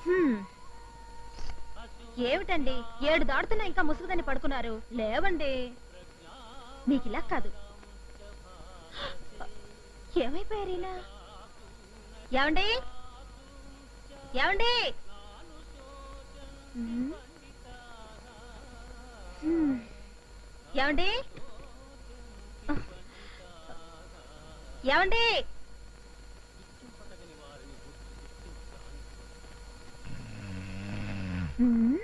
హ్మ్. ఏమిటండి ఏడు దాడుతున్నా ఇంకా ముసుగుదని పడుకున్నారు లేవండి మీకు ఇలా కాదు ఏమైపోయారు ఇలా ఏమండి ఏమండి హ్మ్. హ్మ్. ఏమండి ఏమండి హ్మ్.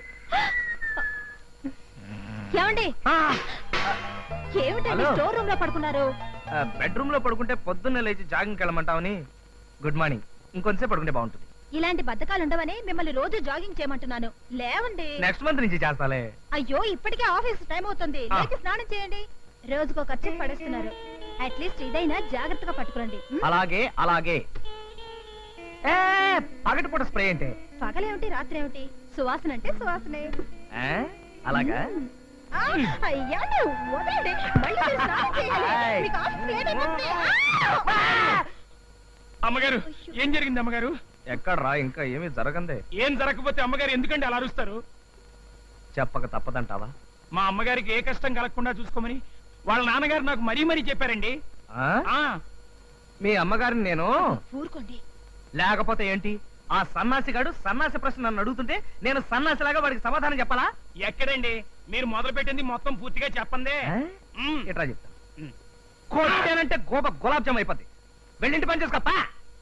ఏమండి ఏమిటండి హలో. స్టోర్ రూమ్ లో పడుకున్నారు బెడ్రూమ్ లో పడుకుంటే పొద్దున్నే లేచి జాగింగ్ వెళ్ళమంటావని గుడ్ మార్నింగ్ ఇంకొంతసేపు పడుకుంటే బాగుంటుంది ఇలాంటి బద్ధకాలు ఉండవని మిమ్మల్ని రోజు జాగింగ్ చేయమంటున్నాను లేవండి నెక్స్ట్ మంత్ నుంచి చేస్తాలే అయ్యో ఇప్పటికే ఆఫీస్ టైం అవుతుంది ఆ. లేచి స్నానం చేయండి రోజుకో ఖర్చు పడేస్తున్నారు అట్లీస్ట్ ఇదైనా జాగ్రత్తగా పట్టుకోండి ఉం? అలాగే అలాగే ఏ పగటిపూట స్ప్రే అంటే పగలేమిటి రాత్రి ఏమిటి సువాసన అంటే సువాసనే ఏ? అలాగా ఉం. ఆ, అయ్యా నువ్వు వదలండి. మళ్ళీ మీరు స్నానం చేయాలి. ఆయ్. మీకు ఆఫీస్ లేట్ అయిపోతుంది. ఆ! అమ్మగారు ఏం జరిగింది అమ్మగారు ఎక్కడ్రా ఇంకా ఏమీ జరగందే ఏం జరగకపోతే అమ్మగారు ఎందుకంటే అలా అరుస్తారు చెప్పక తప్పదంటావా మా అమ్మగారికి ఏ కష్టం కలగకుండా చూసుకోమని వాళ్ళ నాన్నగారు నాకు మరీ మరీ చెప్పారండి ఆ? ఆ మీ అమ్మగారిని నేను ఊరుకోండి లేకపోతే ఏంటి ఆ సన్నాసిగాడు సన్నాసి ప్రశ్న నన్ను అడుగుతుంటే నేను సన్నాసిలాగా వాడికి సమాధానం చెప్పాలా ఎక్కడండి మీరు మొదలు పెట్టింది మొత్తం పూర్తిగా చెప్పందే ఏ? ఉమ్. ఎట్రా చెప్తా ఉమ్. కొట్టానంటే గోప గులాబ్ జామ్ అయిపోద్ది వెళ్ళింటి పని చేసుకోప్పా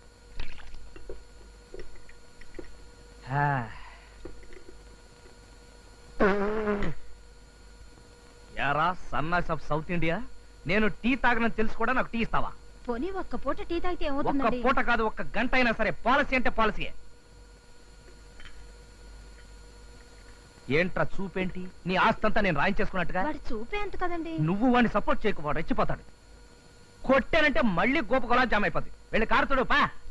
యారా సన్నాస్ ఆఫ్ సౌత్ ఇండియా నేను టీ తాగనని తెలుసు కూడా నాకు టీ ఇస్తావా పోనీ ఒక్క పూట టీ తాగితే ఒక్క ఏమవుతుందండి పూట కాదు ఒక్క గంట అయినా సరే పాలసీ అంటే పాలసీయే ఏంట్రా చూపేంటి నీ ఆస్తంతా నేను రాయించేసుకున్నట్టుగా వాడు చూపే అంత కదండి నువ్వు వాడిని సపోర్ట్ చేయకు వాడు రెచ్చిపోతాడు కొట్టానంటే మళ్ళీ గోప గులాబ్ జామ్ అయిపోద్ది వెళ్ళి కారుతుడు పా